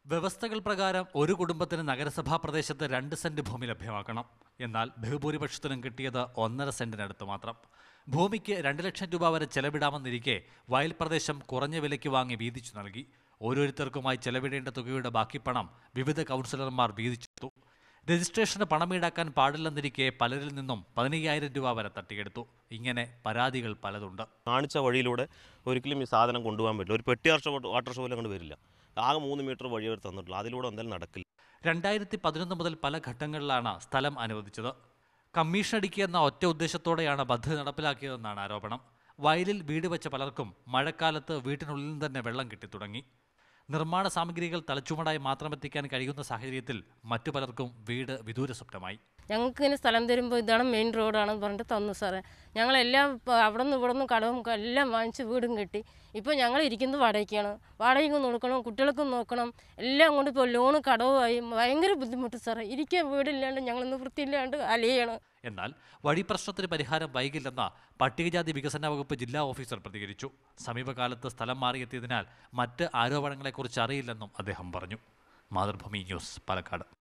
വ്യവസ്ഥകൾ പ്രകാരം ഒരു കുടുംബത്തിന് നഗരസഭാ പ്രദേശത്ത് രണ്ട് സെന്റ് ഭൂമി ലഭ്യമാക്കണം എന്നാൽ ബഹുഭൂരിപക്ഷത്തിനും കിട്ടിയത് ഒന്നര സെന്റിനടുത്ത് മാത്രം ഭൂമിക്ക് രണ്ട് ലക്ഷം രൂപ വരെ ചെലവിടാമെന്നിരിക്കെ വയൽ പ്രദേശം കുറഞ്ഞ വിലയ്ക്ക് വാങ്ങി വീതിച്ചു നൽകി ഓരോരുത്തർക്കുമായി ചെലവിടേണ്ട തുകയുടെ ബാക്കി പണം വിവിധ കൗൺസിലർമാർ വീതിച്ചെടുത്തു രജിസ്ട്രേഷന് പണം ഈടാക്കാൻ പാടില്ലെന്നിരിക്കെ പലരിൽ നിന്നും പതിനയ്യായിരം രൂപ വരെ തട്ടിയെടുത്തു ഇങ്ങനെ പരാതികൾ പലതുണ്ട് കാണിച്ച വഴിയിലൂടെ ഒരിക്കലും ഈ സാധനം കൊണ്ടുപോകാൻ പറ്റില്ല ഒരു പെട്ടി വാട്ടർ ഷോ വാട്ടർ ഷോയിൽ അങ്ങോട്ട് വരില്ല ആകെ മൂന്ന് മീറ്റർ വഴി അവർ തന്നിട്ടുള്ളൂ അതിലൂടെ എന്തായാലും നടക്കില്ല രണ്ടായിരത്തി പതിനൊന്ന് മുതൽ പല ഘട്ടങ്ങളിലാണ് സ്ഥലം അനുവദിച്ചത് കമ്മീഷൻ അടിക്കുക എന്ന ഒറ്റ ഉദ്ദേശത്തോടെയാണ് പദ്ധതി നടപ്പിലാക്കിയതെന്നാണ് ആരോപണം വയലിൽ വീട് വെച്ച പലർക്കും മഴക്കാലത്ത് വീട്ടിനുള്ളിൽ നിന്ന് തന്നെ വെള്ളം കിട്ടിത്തുടങ്ങി നിർമ്മാണ സാമഗ്രികൾ തലച്ചുമടായി മാത്രം എത്തിക്കാൻ കഴിയുന്ന സാഹചര്യത്തിൽ മറ്റു പലർക്കും വീട് വിദൂര സ്വപ്നമായി ഞങ്ങൾക്ക് ഇങ്ങനെ സ്ഥലം തരുമ്പോൾ ഇതാണ് മെയിൻ റോഡാണെന്ന് പറഞ്ഞിട്ട് തന്നു സാറേ ഞങ്ങളെല്ലാം ഇപ്പോൾ അവിടെ നിന്ന് ഇവിടെ നിന്ന് കടവും എല്ലാം വാങ്ങിച്ച് വീടും കെട്ടി ഇപ്പോൾ ഞങ്ങൾ ഇരിക്കുന്നത് വാടകയ്ക്കാണ് വാടകയ്ക്ക് കൊടുക്കണം കുട്ടികൾക്കും നോക്കണം എല്ലാം കൊണ്ട് ഇപ്പോൾ ലോണ് കടവുമായി ഭയങ്കര ബുദ്ധിമുട്ട് സാറേ ഇരിക്കാൻ വീടില്ലാണ്ട് ഞങ്ങളൊന്ന് വൃത്തിയില്ലാണ്ട് അലയാണ് എന്നാൽ വഴി പ്രശ്നത്തിന് പരിഹാരം വൈകില്ലെന്ന പട്ടികജാതി വികസന വകുപ്പ് ജില്ലാ ഓഫീസർ പ്രതികരിച്ചു സമീപകാലത്ത് സ്ഥലം മാറിയെത്തിയതിനാൽ മറ്റ് ആരോപണങ്ങളെക്കുറിച്ച് അറിയില്ലെന്നും അദ്ദേഹം പറഞ്ഞു മാതൃഭൂമി ന്യൂസ് പാലക്കാട്